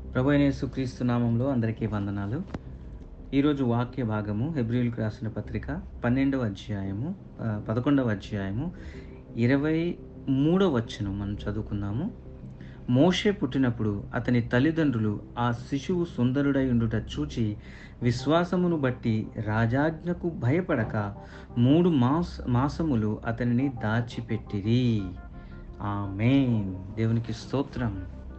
ప్రభు అయిన యేసుక్రీస్తు నామంలో అందరికీ వందనాలు ఈరోజు వాక్య భాగము హెబ్రిల్కి రాసిన పత్రిక పన్నెండవ అధ్యాయము ఆ, పదకొండవ అధ్యాయము ఇరవై మూడవ వచనం మనం చదువుకుందాము మోషే పుట్టినప్పుడు అతని తల్లిదండ్రులు ఆ శిశువు సుందరుడై ఉండుట చూచి విశ్వాసమును బట్టి రాజాజ్ఞకు భయపడక మూడు మాస మాసములు అతనిని దాచిపెట్టిరి ఆమేన్ దేవునికి స్తోత్రం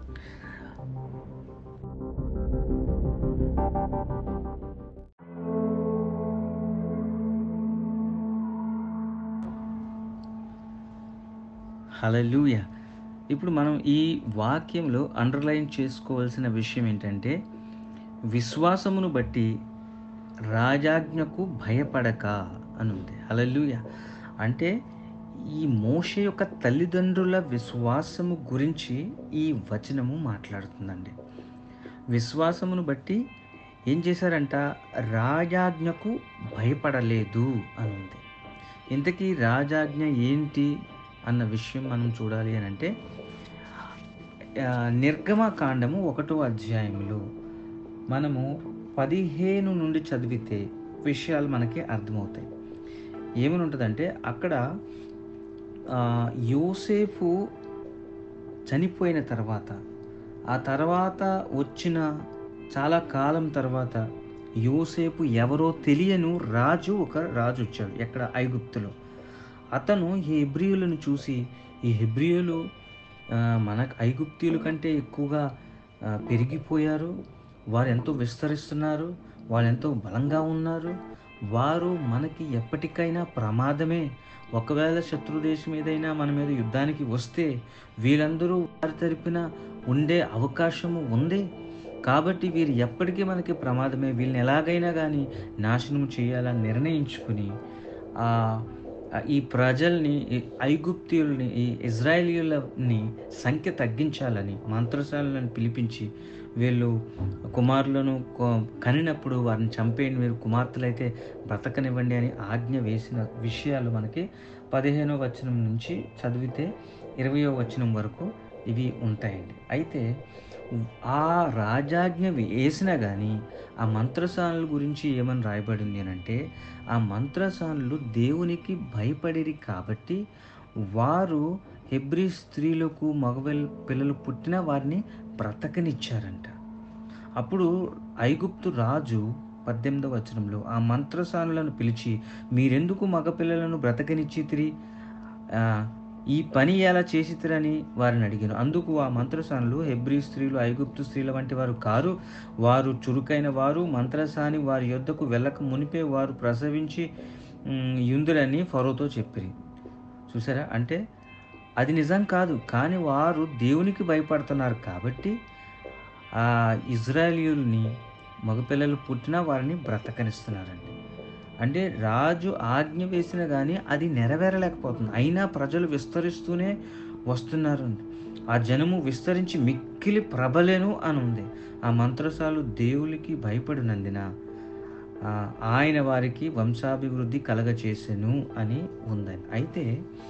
హలలుయ ఇప్పుడు మనం ఈ వాక్యంలో అండర్లైన్ చేసుకోవాల్సిన విషయం ఏంటంటే విశ్వాసమును బట్టి రాజాజ్ఞకు భయపడక అని ఉంది హలలుయ అంటే ఈ మోష యొక్క తల్లిదండ్రుల విశ్వాసము గురించి ఈ వచనము మాట్లాడుతుందండి విశ్వాసమును బట్టి ఏం చేశారంట రాజాజ్ఞకు భయపడలేదు అని ఉంది ఇంతకీ రాజాజ్ఞ ఏంటి అన్న విషయం మనం చూడాలి అని అంటే ఆ, నిర్గమకాండము ఒకటో అధ్యాయంలో మనము పదిహేను నుండి చదివితే విషయాలు మనకి అర్థమవుతాయి ఏమని ఉంటుందంటే అక్కడ ఆ, యోసేపు చనిపోయిన తర్వాత ఆ తర్వాత వచ్చిన చాలా కాలం తర్వాత యోసేపు ఎవరో తెలియను రాజు ఒక రాజు వచ్చాడు ఎక్కడ ఐగుప్తులో అతను ఈ హెబ్రియులను చూసి ఈ హెబ్రియులు ఆ, మన ఐగుప్తీయుల కంటే ఎక్కువగా ఆ, పెరిగిపోయారు వారు ఎంతో విస్తరిస్తున్నారు వాళ్ళు ఎంతో బలంగా ఉన్నారు వారు మనకి ఎప్పటికైనా ప్రమాదమే ఒకవేళ శత్రు దేశం ఏదైనా మన మీద యుద్ధానికి వస్తే వీళ్ళందరూ వారి తరపున ఉండే అవకాశము ఉంది కాబట్టి వీరు ఎప్పటికీ మనకి ప్రమాదమే వీళ్ళని ఎలాగైనా కానీ నాశనం చేయాలని నిర్ణయించుకుని ఆ ఆ ఈ ప్రజల్ని ఈ ఐగుప్తీయుల్ని ఈ ఇజ్రాయేలీయులని సంఖ్య తగ్గించాలని మంత్రశాలను పిలిపించి వీళ్ళు కుమారులను కొ- కనినప్పుడు వారిని చంపేయండి మీరు కుమార్తెలైతే బ్రతకనివ్వండి అని ఆజ్ఞ వేసిన విషయాలు మనకి పదిహేనో వచనం నుంచి చదివితే ఇరవయో వచనం వరకు ఇవి ఉంటాయండి అయితే ఆ రాజాజ్ఞ వేసినా కానీ ఆ మంత్రసానుల గురించి ఏమని రాయబడింది అని అంటే ఆ మంత్రసానులు దేవునికి భయపడిరి కాబట్టి వారు హెబ్రి స్త్రీలకు మగవెల్ పిల్లలు పుట్టిన వారిని బ్రతకనిచ్చారంట అప్పుడు ఐగుప్తు రాజు పద్దెనిమిదవ వచనంలో ఆ మంత్రసానులను పిలిచి మీరెందుకు మగపిల్లలను బ్రతకనిచ్చితిరి ఆ, ఈ పని ఎలా చేసితిరని వారిని అడిగాను అందుకు ఆ మంత్రసానులు హెబ్రీ స్త్రీలు ఐగుప్తు స్త్రీల వంటి వారు కారు వారు చురుకైన వారు మంత్రసాని వారి యొద్దకు వెళ్ళక మునిపే వారు ప్రసవించి ఉమ్, యుందురని ఫరోతో చెప్పిరి చూసారా అంటే అది నిజం కాదు కానీ వారు దేవునికి భయపడుతున్నారు కాబట్టి ఆ ఇజ్రాయేలీయుల్ని మగపిల్లలు పుట్టినా వారిని బ్రతకనిస్తున్నారండి అంటే రాజు ఆజ్ఞ వేసినా కానీ అది నెరవేరలేకపోతుంది అయినా ప్రజలు విస్తరిస్తూనే వస్తున్నారు ఆ జనము విస్తరించి మిక్కిలి ప్రబలేను అని ఉంది ఆ మంత్రసాలు దేవునికి భయపడినందున ఆ, ఆయన వారికి వంశాభివృద్ధి కలగచేసెను అని ఉందని అయితే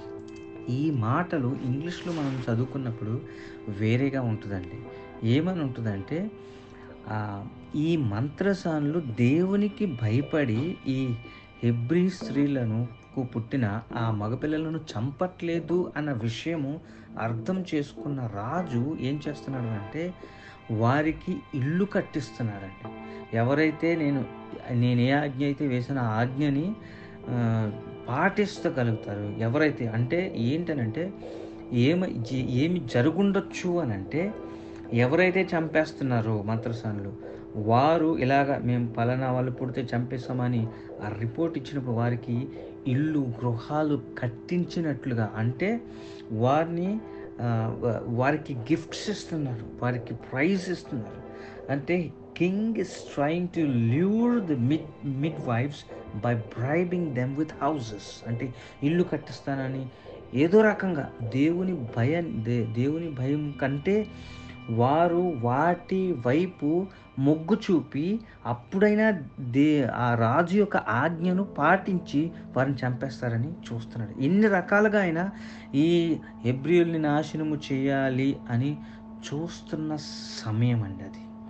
ఈ మాటలు ఇంగ్లీష్లో మనం చదువుకున్నప్పుడు వేరేగా ఉంటుందండి ఏమని ఉంటుందంటే ఆ, ఈ మంత్రసానులు దేవునికి భయపడి ఈ హెబ్రీ స్త్రీలను కు పుట్టిన ఆ మగపిల్లలను చంపట్లేదు అన్న విషయము అర్థం చేసుకున్న రాజు ఏం చేస్తున్నాడు అంటే వారికి ఇల్లు కట్టిస్తున్నాడండి ఎవరైతే నేను నేను ఏ ఆజ్ఞ అయితే వేసిన ఆ ఆజ్ఞని ఆ, పాటిస్తగలుగుతారు ఎవరైతే అంటే ఏంటనంటే ఏమి జీ- ఏమి జరుగుండొచ్చు అని అంటే ఎవరైతే చంపేస్తున్నారో మంత్రసానులు వారు ఇలాగ మేము పలానా వాళ్ళు పుడితే చంపేస్తామని ఆ రిపోర్ట్ ఇచ్చినప్పుడు వారికి ఇల్లు గృహాలు కట్టించినట్లుగా అంటే వారిని ఆ, వా- వారికి గిఫ్ట్స్ ఇస్తున్నారు వారికి ప్రైజ్ ఇస్తున్నారు అంటే king is trying to lure the mid midwives by bribing them with houses అంటే ఇల్లు కట్టిస్తానని ఏదో రకంగా దేవుని భయం దే దేవుని భయం కంటే వారు వాటి వైపు మొగ్గు చూపి అప్పుడైనా దే ఆ రాజు యొక్క ఆజ్ఞను పాటించి వారిని చంపేస్తారని చూస్తున్నాడు ఎన్ని రకాలుగా అయినా ఈ హెబ్రియుల్ని నాశనము చేయాలి అని చూస్తున్న సమయం అండి అది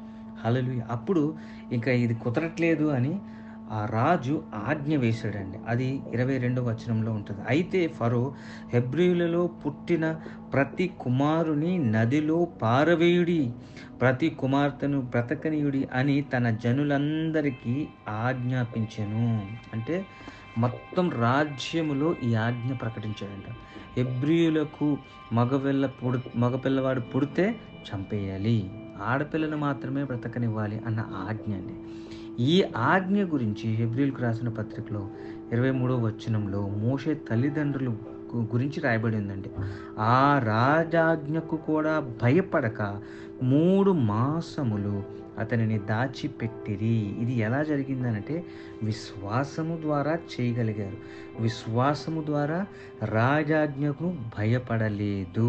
హల్లెలూయా అప్పుడు ఇంకా ఇది కుదరట్లేదు అని ఆ రాజు ఆజ్ఞ వేశాడండి అది ఇరవై రెండో వచనంలో ఉంటుంది అయితే ఫరో హెబ్రియులలో పుట్టిన ప్రతి కుమారుని నదిలో పారవేయుడి ప్రతి కుమార్తెను బ్రతకనీయుడి అని తన జనులందరికీ ఆజ్ఞాపించెను అంటే మొత్తం రాజ్యములో ఈ ఆజ్ఞ ప్రకటించాడంట హెబ్రియులకు మగపిల్ల పుడు మగపిల్లవాడు పుడితే చంపేయాలి ఆడపిల్లను మాత్రమే బ్రతకనివ్వాలి అన్న ఆజ్ఞ అండి ఈ ఆజ్ఞ గురించి హెబ్రిల్కు రాసిన పత్రికలో ఇరవై మూడో వచనంలో మోషే తల్లిదండ్రులు గు- గురించి రాయబడి ఉందండి ఆ రాజాజ్ఞకు కూడా భయపడక మూడు మాసములు అతనిని దాచిపెట్టిరి ఇది ఎలా జరిగిందనంటే విశ్వాసము ద్వారా చేయగలిగారు విశ్వాసము ద్వారా రాజాజ్ఞకు భయపడలేదు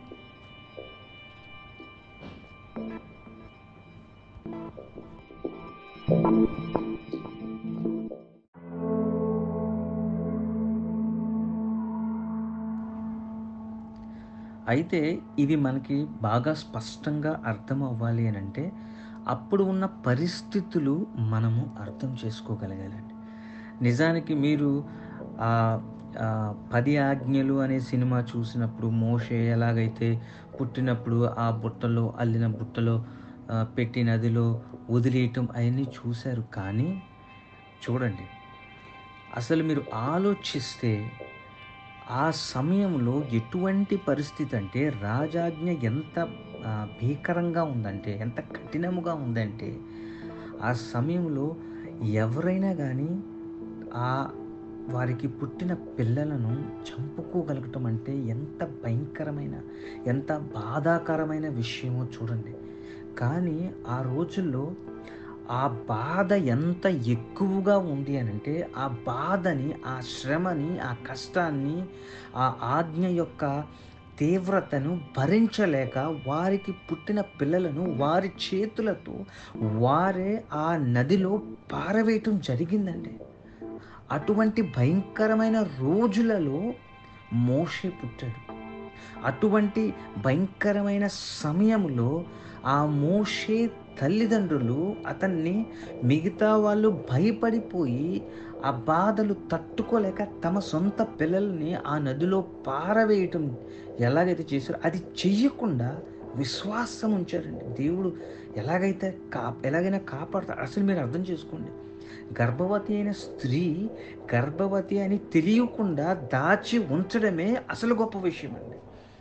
అయితే ఇది మనకి బాగా స్పష్టంగా అర్థం అవ్వాలి అని అంటే అప్పుడు ఉన్న పరిస్థితులు మనము అర్థం చేసుకోగలగాలండి నిజానికి మీరు ఆ ఆ, పది ఆజ్ఞలు అనే సినిమా చూసినప్పుడు మోషే ఎలాగైతే పుట్టినప్పుడు ఆ బుట్టలో అల్లిన బుట్టలో ఆ, పెట్టి నదిలో వదిలేయటం అవన్నీ చూశారు కానీ చూడండి అసలు మీరు ఆలోచిస్తే ఆ సమయంలో ఎటువంటి పరిస్థితి అంటే రాజాజ్ఞ ఎంత ఆ, భీకరంగా ఉందంటే ఎంత కఠినముగా ఉందంటే ఆ సమయంలో ఎవరైనా కానీ ఆ వారికి పుట్టిన పిల్లలను చంపుకోగలగటం అంటే ఎంత భయంకరమైన ఎంత బాధాకరమైన విషయమో చూడండి కానీ ఆ రోజుల్లో ఆ బాధ ఎంత ఎక్కువగా ఉంది అని అంటే ఆ బాధని ఆ శ్రమని ఆ కష్టాన్ని ఆ ఆజ్ఞ యొక్క తీవ్రతను భరించలేక వారికి పుట్టిన పిల్లలను వారి చేతులతో వారే ఆ నదిలో పారవేయటం జరిగిందండి అటువంటి భయంకరమైన రోజులలో మోషే పుట్టాడు అటువంటి భయంకరమైన సమయంలో ఆ మోషే తల్లిదండ్రులు అతన్ని మిగతా వాళ్ళు భయపడిపోయి ఆ బాధలు తట్టుకోలేక తమ సొంత పిల్లల్ని ఆ నదిలో పారవేయటం ఎలాగైతే చేశారో అది చెయ్యకుండా విశ్వాసం ఉంచారండి దేవుడు ఎలాగైతే కా ఎలాగైనా కాపాడతారు అసలు మీరు అర్థం చేసుకోండి గర్భవతి అయిన స్త్రీ గర్భవతి అని తెలియకుండా దాచి ఉంచడమే అసలు గొప్ప విషయం అండి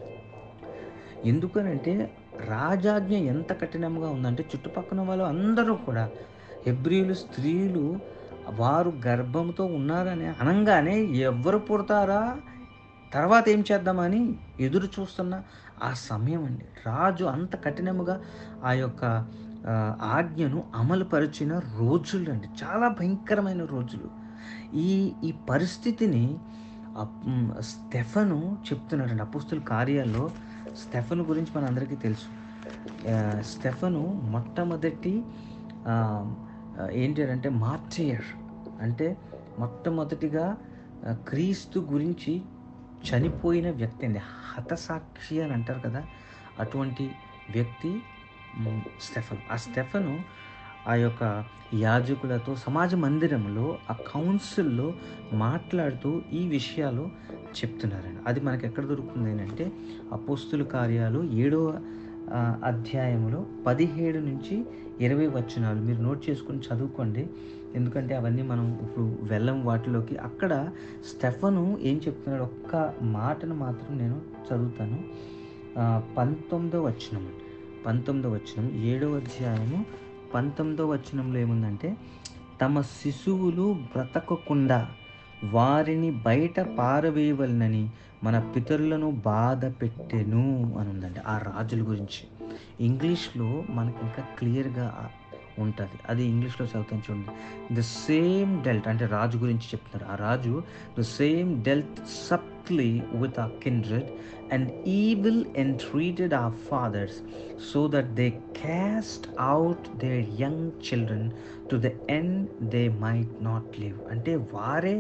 ఎందుకనంటే రాజాజ్ఞ ఎంత కఠినంగా ఉందంటే చుట్టుపక్కల వాళ్ళు అందరూ కూడా హెబ్రియులు స్త్రీలు వారు గర్భంతో ఉన్నారని అనగానే ఎవరు పుడతారా తర్వాత ఏం చేద్దామని ఎదురు చూస్తున్న ఆ సమయం అండి రాజు అంత కఠినముగా ఆ యొక్క ఆ, ఆజ్ఞను అమలుపరిచిన రోజులు అండి చాలా భయంకరమైన రోజులు ఈ ఈ పరిస్థితిని అప్- మ్, స్టెఫను చెప్తున్నాడండి అపుస్తుల కార్యాల్లో స్టెఫను గురించి మన అందరికీ తెలుసు ఆ, స్టెఫను మొట్టమొదటి ఆ, ఆ, ఏంటి అంటే మార్టియర్ అంటే మొట్టమొదటిగా ఆ, క్రీస్తు గురించి చనిపోయిన వ్యక్తి అండి హతసాక్షి అని అంటారు కదా అటువంటి వ్యక్తి మ్, స్టెఫన్ ఆ స్టెఫను ఆ యొక్క యాజకులతో సమాజ మందిరంలో ఆ కౌన్సిల్లో మాట్లాడుతూ ఈ విషయాలు చెప్తున్నారండి అది మనకి ఎక్కడ దొరుకుతుంది అంటే అపోస్తుల కార్యాలు ఏడవ ఆ, అధ్యాయంలో పదిహేడు నుంచి ఇరవై వచనాలు మీరు నోట్ చేసుకొని చదువుకోండి ఎందుకంటే అవన్నీ మనం ఇప్పుడు వెళ్ళం వాటిలోకి అక్కడ స్టెఫను ఏం చెప్తున్నాడు ఒక్క మాటను మాత్రం నేను చదువుతాను ఆ, పంతొమ్మిదో వచనం పంతొమ్మిదో వచనం ఏడవ అధ్యాయము పంతొమ్మిదో వచనంలో ఏముందంటే తమ శిశువులు బ్రతకకుండా వారిని బయట పారవేయవలనని మన పితరులను బాధ పెట్టెను అని ఉందండి ఆ రాజుల గురించి ఇంగ్లీష్లో మనకి ఇంకా క్లియర్గా ఉంటుంది అది ఇంగ్లీష్లో చదువుతాను చూడండి ద సేమ్ డెల్ట్ అంటే రాజు గురించి చెప్తున్నారు ఆ రాజు the same dealt subtly with our kindred and evil entreated our fathers so that they cast out their young children to the end they might not live అంటే వారే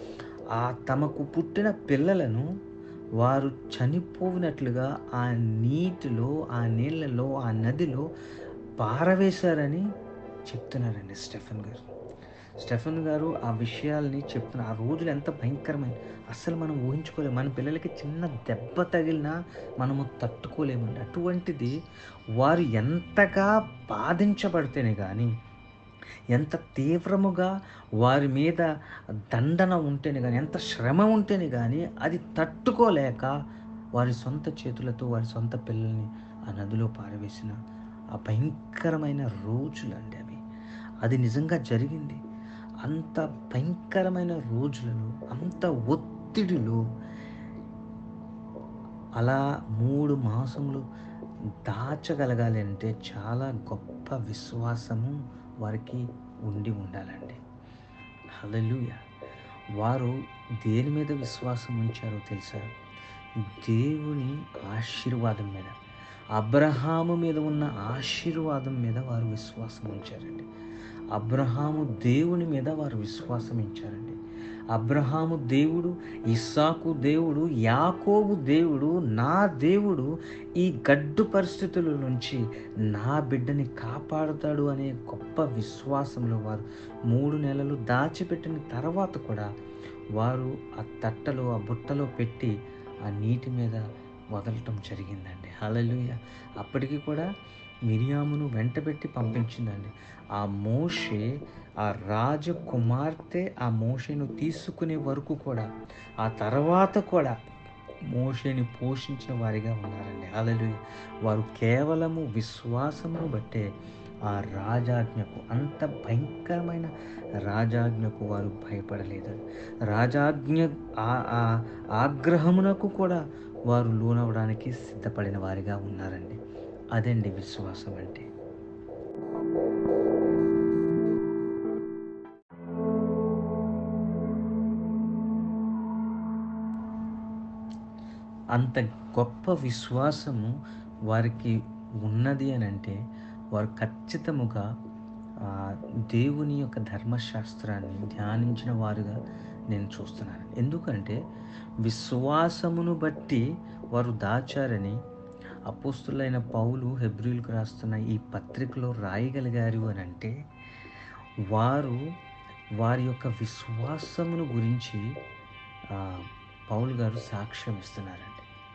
ఆ తమకు పుట్టిన పిల్లలను వారు చనిపోయినట్లుగా ఆ నీటిలో ఆ నీళ్ళలో ఆ నదిలో పారవేశారని చెప్తున్నారండి స్టెఫెన్ గారు స్టెఫెన్ గారు ఆ విషయాల్ని చెప్తున్న ఆ రోజులు ఎంత భయంకరమైన అస్సలు మనం ఊహించుకోలేము మన పిల్లలకి చిన్న దెబ్బ తగిలినా మనము తట్టుకోలేమండి అటువంటిది వారు ఎంతగా బాధించబడితేనే కానీ ఎంత తీవ్రముగా వారి మీద దండన ఉంటేనే కానీ ఎంత శ్రమ ఉంటేనే కానీ అది తట్టుకోలేక వారి సొంత చేతులతో వారి సొంత పిల్లల్ని ఆ నదిలో పారవేసిన ఆ భయంకరమైన రోజులండి అవి అది నిజంగా జరిగింది అంత భయంకరమైన రోజులలో అంత ఒత్తిడిలో అలా మూడు మాసములు దాచగలగాలి అంటే చాలా గొప్ప విశ్వాసము వారికి ఉండి ఉండాలండి హల్లెలూయా వారు దేని మీద విశ్వాసం ఉంచారో తెలుసా దేవుని ఆశీర్వాదం మీద అబ్రహాము మీద ఉన్న ఆశీర్వాదం మీద వారు విశ్వాసం ఉంచారండి అబ్రహాము దేవుని మీద వారు విశ్వాసం ఉంచారండి అబ్రహాము దేవుడు ఇస్సాకు దేవుడు యాకోబు దేవుడు నా దేవుడు ఈ గడ్డు పరిస్థితుల నుంచి నా బిడ్డని కాపాడుతాడు అనే గొప్ప విశ్వాసంలో వారు మూడు నెలలు దాచిపెట్టిన తర్వాత కూడా వారు ఆ తట్టలో ఆ బుట్టలో పెట్టి ఆ నీటి మీద వదలటం జరిగిందండి హల్లెలూయా అప్పటికి కూడా మిరియామును వెంటబెట్టి పంపించిందండి ఆ మోషే ఆ రాజకుమార్తె ఆ మోషేను తీసుకునే వరకు కూడా ఆ తర్వాత కూడా మోషేని పోషించిన వారిగా ఉన్నారండి హల్లెలూయా వారు కేవలము విశ్వాసమును బట్టే ఆ రాజాజ్ఞకు అంత భయంకరమైన రాజాజ్ఞకు వారు భయపడలేదు రాజాజ్ఞ ఆ- ఆ ఆగ్రహమునకు కూడా వారు లోనవడానికి సిద్ధపడిన వారిగా ఉన్నారండి అదండి విశ్వాసం అంటే అంత గొప్ప విశ్వాసము వారికి ఉన్నది అని అంటే వారు ఖచ్చితముగా ఆ, దేవుని యొక్క ధర్మశాస్త్రాన్ని ధ్యానించిన వారుగా నేను చూస్తున్నాను ఎందుకంటే విశ్వాసమును బట్టి వారు దాచారని అపోస్తులైన పౌలు హెబ్రిల్కు రాస్తున్న ఈ పత్రికలో రాయగలిగారు అని అంటే వారు వారి యొక్క విశ్వాసమును గురించి ఆ, పౌలు గారు సాక్ష్యం ఇస్తున్నారండి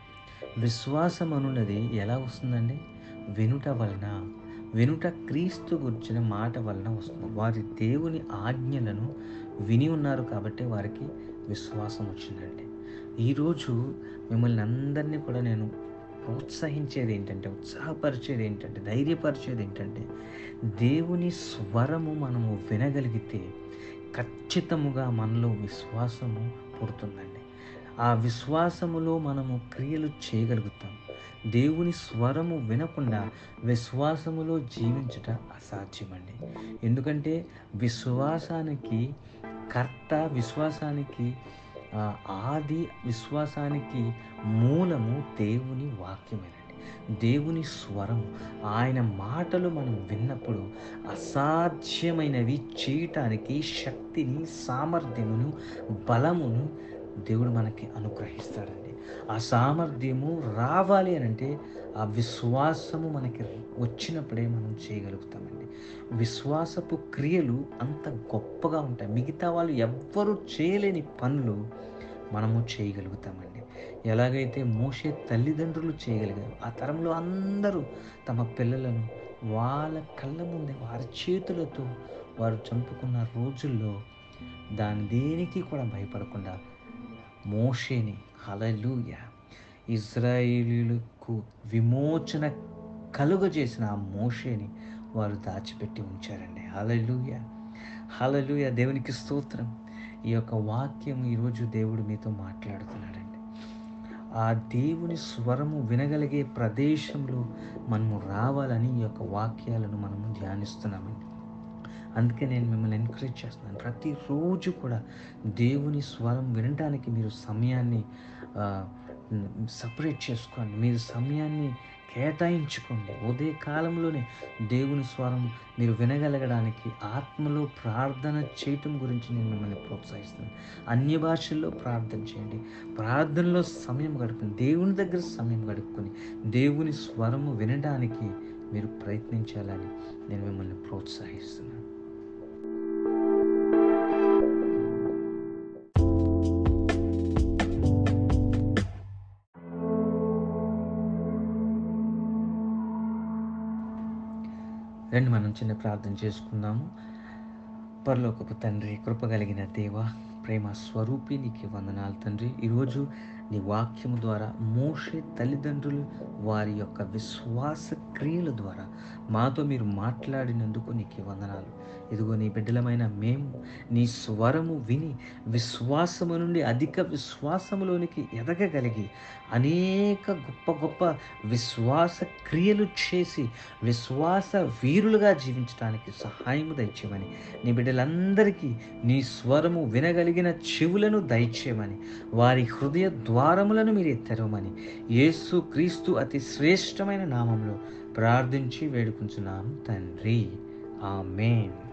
విశ్వాసం అనున్నది ఎలా వస్తుందండి వినుట వలన వినుట క్రీస్తు గురించిన మాట వలన వస్తుంది వారి దేవుని ఆజ్ఞలను విని ఉన్నారు కాబట్టి వారికి విశ్వాసం వచ్చిందండి ఈరోజు మిమ్మల్ని అందరినీ కూడా నేను ప్రోత్సహించేది ఏంటంటే ఉత్సాహపరిచేది ఏంటంటే ధైర్యపరిచేది ఏంటంటే దేవుని స్వరము మనము వినగలిగితే ఖచ్చితముగా మనలో విశ్వాసము పుడుతుందండి ఆ విశ్వాసములో మనము క్రియలు చేయగలుగుతాం దేవుని స్వరము వినకుండా విశ్వాసములో జీవించట అసాధ్యమండి ఎందుకంటే విశ్వాసానికి కర్త విశ్వాసానికి ఆ, ఆది విశ్వాసానికి మూలము దేవుని వాక్యమేనండి దేవుని స్వరం ఆయన మాటలు మనం విన్నప్పుడు అసాధ్యమైనవి చేయటానికి శక్తిని సామర్థ్యమును బలమును దేవుడు మనకి అనుగ్రహిస్తాడండి ఆ సామర్థ్యము రావాలి అని అంటే ఆ విశ్వాసము మనకి వచ్చినప్పుడే మనం చేయగలుగుతామండి విశ్వాసపు క్రియలు అంత గొప్పగా ఉంటాయి మిగతా వాళ్ళు ఎవ్వరూ చేయలేని పనులు మనము చేయగలుగుతామండి ఎలాగైతే మోసే తల్లిదండ్రులు చేయగలిగారు ఆ తరంలో అందరూ తమ పిల్లలను వాళ్ళ కళ్ళ ముందే వారి చేతులతో వారు చంపుకున్న రోజుల్లో దాని దేనికి కూడా భయపడకుండా మోషేని హలలుయ ఇజ్రాయేలీలకు విమోచన కలుగజేసిన ఆ మోషేని వారు దాచిపెట్టి ఉంచారండి హలలుయ హలలుయ దేవునికి స్తోత్రం ఈ యొక్క వాక్యం ఈరోజు దేవుడు మీతో మాట్లాడుతున్నాడండి ఆ దేవుని స్వరము వినగలిగే ప్రదేశంలో మనము రావాలని ఈ యొక్క వాక్యాలను మనము ధ్యానిస్తున్నామండి అందుకే నేను మిమ్మల్ని ఎంకరేజ్ చేస్తున్నాను ప్రతిరోజు కూడా దేవుని స్వరం వినడానికి మీరు సమయాన్ని సపరేట్ చేసుకోండి మీరు సమయాన్ని కేటాయించుకోండి ఉదయ కాలంలోనే దేవుని స్వరం మీరు వినగలగడానికి ఆత్మలో ప్రార్థన చేయటం గురించి నేను మిమ్మల్ని ప్రోత్సహిస్తున్నాను అన్య భాషల్లో ప్రార్థన చేయండి ప్రార్థనలో సమయం గడుపుని దేవుని దగ్గర సమయం గడుపుకొని దేవుని స్వరము వినడానికి మీరు ప్రయత్నించాలని నేను మిమ్మల్ని ప్రోత్సహిస్తున్నాను రండి మనం చిన్న ప్రార్థన చేసుకుందాము పరలోకపు తండ్రి కృప కలిగిన దేవ ప్రేమ స్వరూపి నీకు వందనాలు తండ్రి ఈరోజు నీ వాక్యము ద్వారా మోషే తల్లిదండ్రులు వారి యొక్క విశ్వాస క్రియల ద్వారా మాతో మీరు మాట్లాడినందుకు నీకు వందనాలు ఇదిగో నీ బిడ్డలమైన మేము నీ స్వరము విని విశ్వాసము నుండి అధిక విశ్వాసములోనికి ఎదగగలిగి అనేక గొప్ప గొప్ప విశ్వాస క్రియలు చేసి విశ్వాస వీరులుగా జీవించడానికి సహాయము దయచేయమని నీ బిడ్డలందరికీ నీ స్వరము వినగలిగిన చెవులను దయచేయమని వారి హృదయ ద్వారములను మీరు తెరవమని యేసు క్రీస్తు అతి శ్రేష్టమైన నామంలో ప్రార్థించి వేడుకుంటున్నాం తండ్రి ఆమెన్